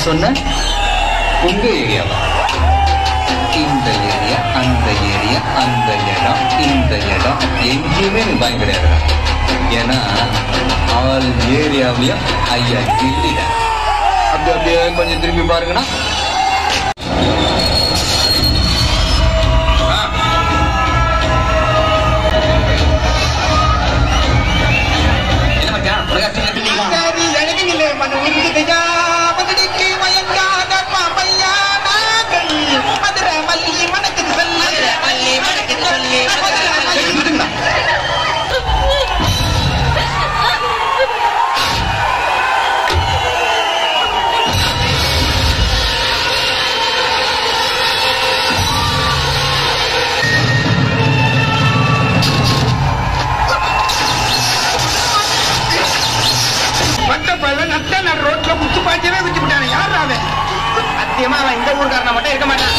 சொன்ன உங்க ஏரியாவா இந்த ஏரியா அந்த ஏரியா அந்த இடம் இந்த இடம் எங்கேயுமே நீ பயம் கிடையாதுடா ஏன்னா ஆல் ஏரியாவிலையும் ஐயா கில்லிட அப்படி அப்படியே கொஞ்சம் திரும்பி பாருங்கண்ணா என்ன மச்சான் உலக அழகிலே மன உருகுதையா மதுரைக்கு மயங்காத பாம்பையா நாங்கள் மதுரை மல்லி மணக்குது சொல்லி மல்லி மணக்குது சொல்லி பட்ட பல்ல நட்ட நான் ரோட்ல முச்சு பாய்ச்சவே வச்சு விட்டானே யார் அவன் சத்தியமா அவன் இந்த ஊருக்காரன மட்டும் இருக்க மாட்டான்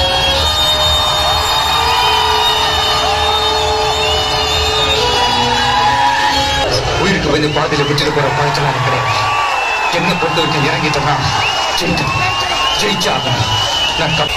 உயிருக்கு வந்து பாதையில விட்டுட்டு போற பாய்ச்சலாம் கிடையாது என்ன பொறுத்த வரைக்கும் இறங்கிட்டோம்னா ஜெயிக்கணும் ஜெயிச்சாகணும் நான் கப்-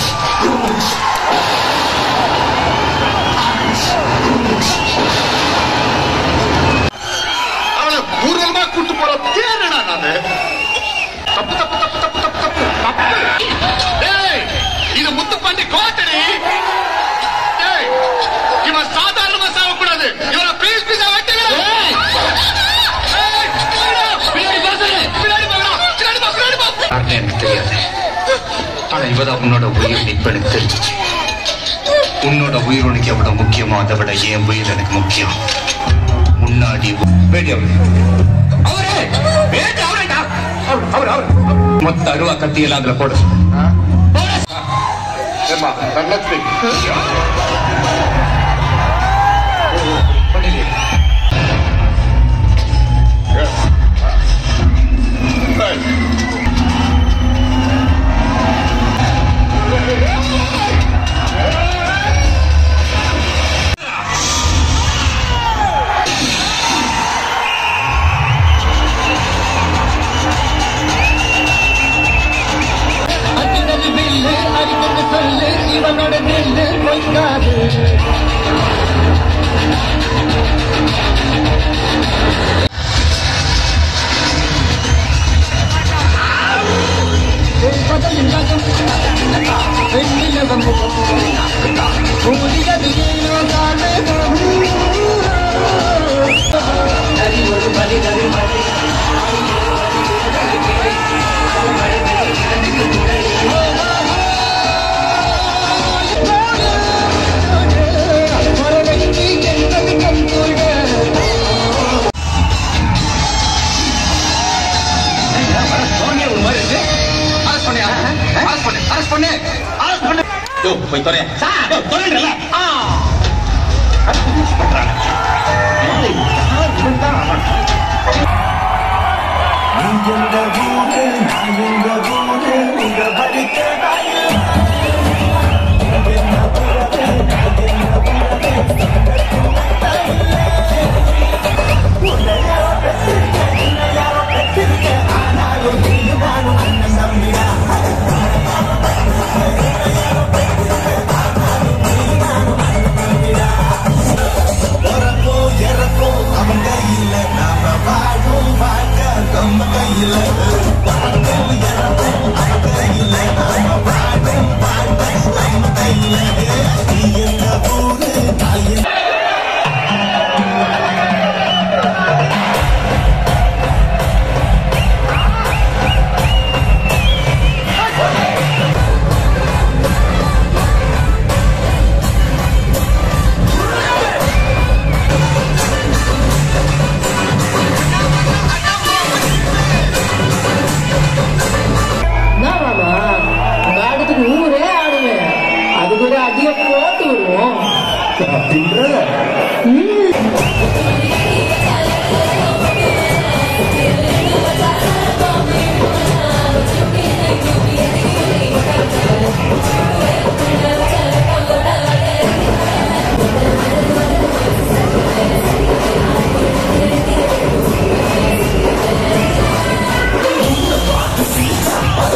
அவனை ஊர்வலமா கூட்டு போற தேனடா நானு தப்பு தப்பு தப்பு தப்பு தப்பு தப்பு தப்பு டேய் இது முத்துப்பாண்டி கோட்டடி டேய் இவன் சாதாரணமா சாவக்கூடாது இவனை பீஸ் பீஸா வெட்டுகிறேன் பின்னாடி பாருங்க பின்னாடி பாருங்க பின்னாடி பா பின்னாடி பா யாருன்னு எனக்கு தெரியாது ஆனா இவதான் உன்னோட உயிர் இப்ப எனக்கு தெரிஞ்சிச்சு உன்னோட உயிர் உனக்கு எவ்வளவு முக்கியமோ அதை விட என் உயிர் எனக்கு முக்கியம் முன்னாடி வேண்டிய அவரே வேண்டிய அவரேடா அவர் அவர் அவர் மொத்த அருவா கத்தியெல்லாம் அதுல போடு ஏமா தங்கச்சி பண்ணிடு. யோ போய் தொலைய யோ தொலைன்றல என்னவாமா உங்க ஆட்டத்துக்கு ஊரே ஆடுவேன் அதுக்கு ஒரு அடிய போட்டு விடுவோம் ஆ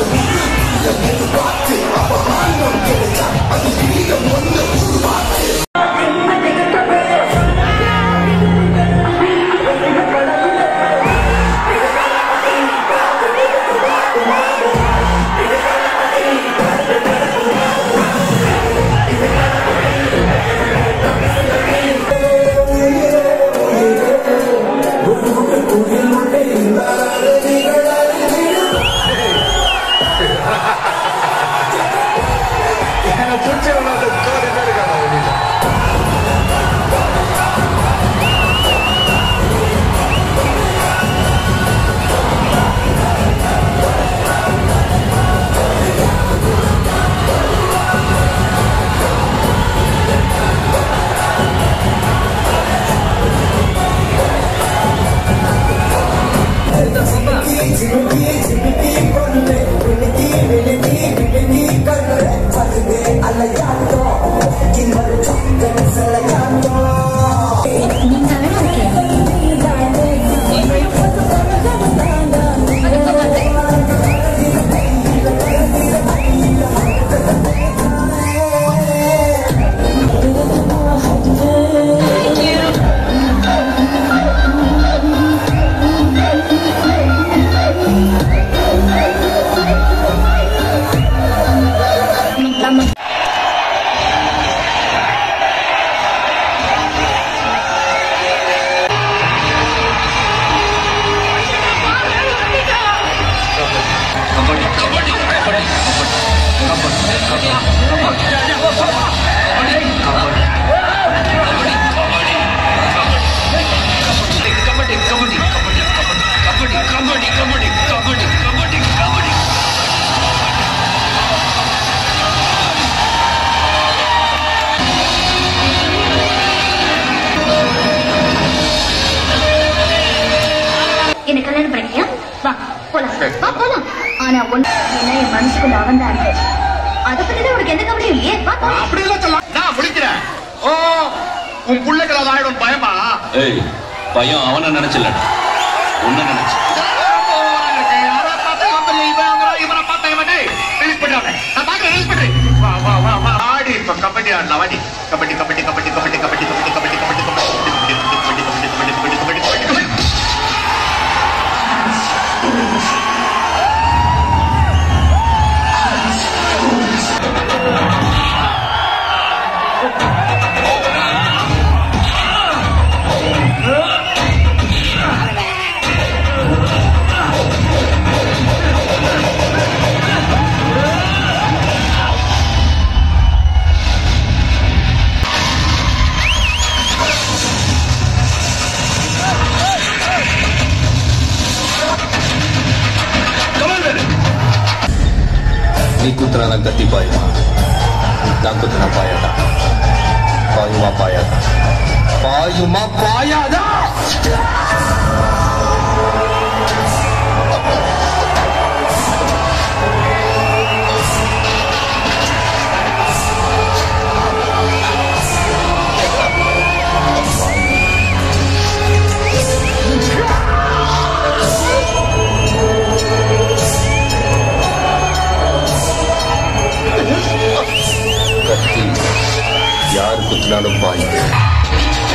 ஓகே வா போலாம் ஆனா ஒண்ணு ஏன்னா என் மனசுக்குள்ள அவன் தான் இருக்கு அதை பத்தி தான் உனக்கு எந்த கவலையும் இல்லையே வா போலாம் அப்படி எல்லாம் சொல்லலாம் நான் முடிக்கிறேன் ஓ உன் பிள்ளைகள் அது ஆயிடும் பயமா ஏய் பையன் அவனை நினைச்சல உன்னை நினைச்சு யாரை பார்த்தா இவன் பெரிய இவன் அவன் இவனை பார்த்தா இவன் டேய், release பண்ணு அவனை. நான் பார்க்கிறேன், release பண்ணு. வா, வா, வா, வா. ஆடி இப்ப கபடி ஆடலாம், வாடி. கபடி, கபடி, கபடி, கபடி, கபடி, கபடி, கபடி, கபடி, கபடி, கபடி, கபடி, கபடி, கபடி, கபடி, கபடி, கபடி, கபடி. நீ குத்துறான கத்தி பாயுமா நான் குத்துன பாயாதா பாயுமா பாயாதா பாயுமா பாயாதா கத்தி யார் குத்தினாலும் பாயும்